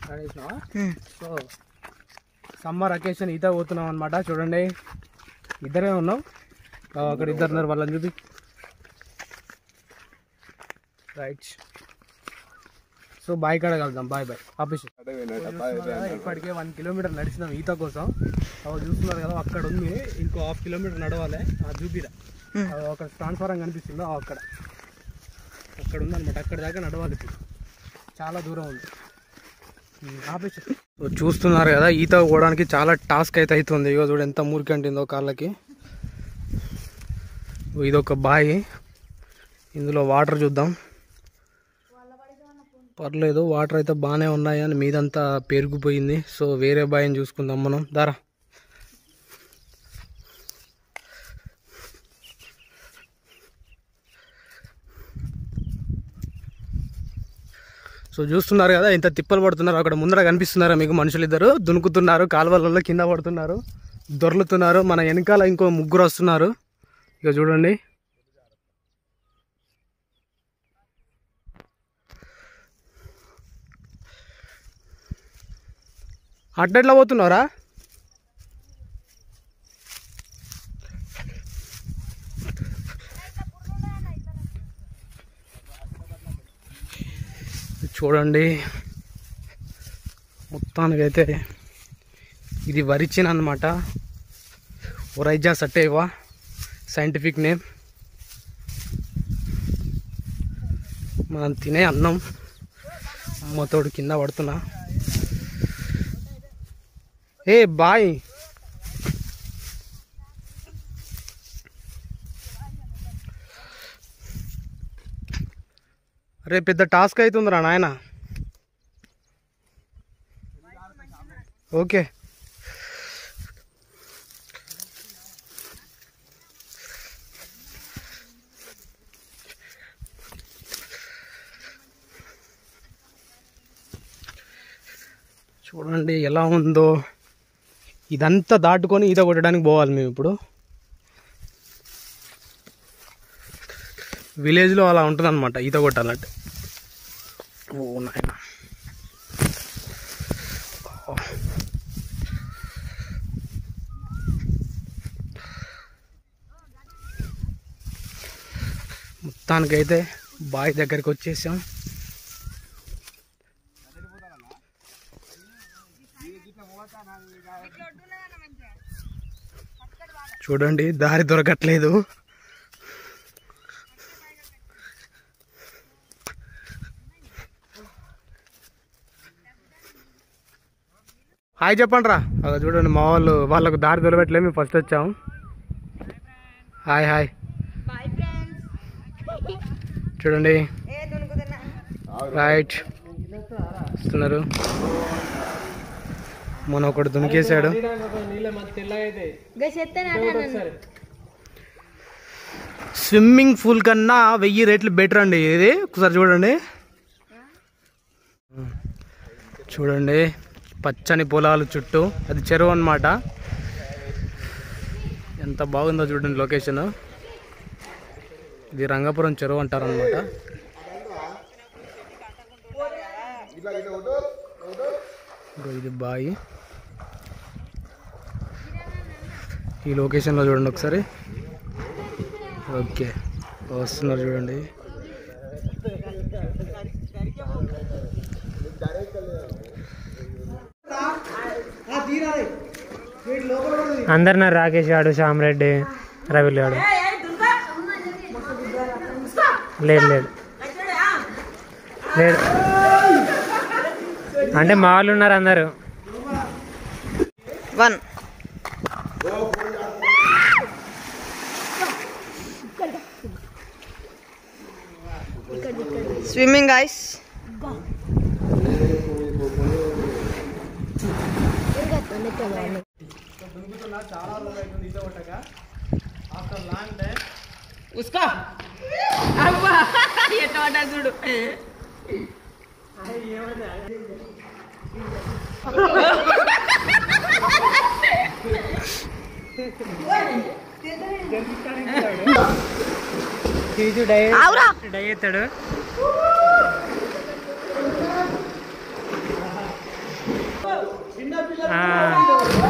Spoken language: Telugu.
ఆడేసినావా సో సమ్మర్ అకేషన్ ఈత పోతున్నాం అనమాట చూడండి ఇద్దరే ఉన్నాం ఆ, అక్కడ ఇద్దరు ఉన్నారు వాళ్ళని చూపి రైట్ సో బాయ్ కాడ కలుద్దాం బాయ్ బాయ్ ఆఫీస్ ఇప్పటికే వన్ కిలోమీటర్ నడిచినాం ఈత కోసం అవి చూస్తున్నారు కదా అక్కడ ఉంది ఇంకో హాఫ్ కిలోమీటర్ నడవాలి ఆ చూపిరా అది ఒక ట్రాన్స్ఫారం కనిపిస్తుందో ఆ అక్కడ అక్కడ ఉందన్నమాట అక్కడ దాకా నడవాలి ఇప్పుడు చాలా దూరం ఉంది ఆపేసి సో చూస్తున్నారు కదా ఈత పోవడానికి చాలా టాస్క్ అయితే అవుతుంది ఇగో చూడు ఎంత మురికి అంటిందో కాళ్ళకి ఇది ఒక బావి ఇందులో వాటర్ చూద్దాం పర్లేదు వాటర్ అయితే బాగానే ఉన్నాయి అని మీదంతా పెరిగిపోయింది సో వేరే బావిని చూసుకుందాం మనం దారా సో చూస్తున్నారు కదా ఇంత తిప్పలు పడుతున్నారు అక్కడ ముందర కనిపిస్తున్నారా మీకు మనుషులు ఇద్దరు దునుకుతున్నారు కాలువలలో కింద పడుతున్నారు దొర్లుతున్నారు మన వెనకాల ఇంకో ముగ్గురు వస్తున్నారు ఇక చూడండి అట్లెట్లా పోతున్నారా చూడండి మొత్తానికైతే ఇది వరిచిన అనమాట ఒరైజా సటేవా సైంటిఫిక్ నేమ్ మనం తినే అన్నం అమ్మతోడు కింద పడుతున్నా ఏ బాయ్ అరే పెద్ద టాస్క్ అవుతుందిరా నాయన ఓకే చూడండి ఎలా ఉందో ఇదంతా దాటుకొని ఈత కొట్టడానికి పోవాలి మేము ఇప్పుడు విలేజ్లో అలా ఉంటుంది అనమాట ఈత కొట్టాలంటే ఓ నాయన మొత్తానికైతే బావి దగ్గరికి వచ్చేసాం చూడండి దారి దొరకట్లేదు హాయ్ చెప్పండి రా అలా చూడండి మా వాళ్ళు వాళ్ళకు దారి దొరకట్లేదు మేము ఫస్ట్ వచ్చాము హాయ్ హాయ్ చూడండి రైట్ వస్తున్నారు మొన్న ఒకటి దునికేశాడు స్విమ్మింగ్ పూల్ కన్నా వెయ్యి రేట్లు బెటర్ అండి ఇది ఒకసారి చూడండి చూడండి పచ్చని పొలాలు చుట్టూ అది చెరువు అన్నమాట ఎంత బాగుందో చూడండి లొకేషన్ ఇది రంగపురం చెరువు అంటారు అనమాట ఇది బాయి ఈ లొకేషన్లో చూడండి ఒకసారి ఓకే వస్తున్నారు చూడండి అందరిన రాకేష్ గాడు శ్యామ్ రెడ్డి రవిల్ గాడు లేదు లేదు లేదు అంటే మా వాళ్ళు ఉన్నారు అందరు వన్ స్విమ్మింగ్ ఐస్ ఉస్కా అవ్వా ఎట్ట పడ్డా చూడు అవురా డై అవుతాడు ఆ.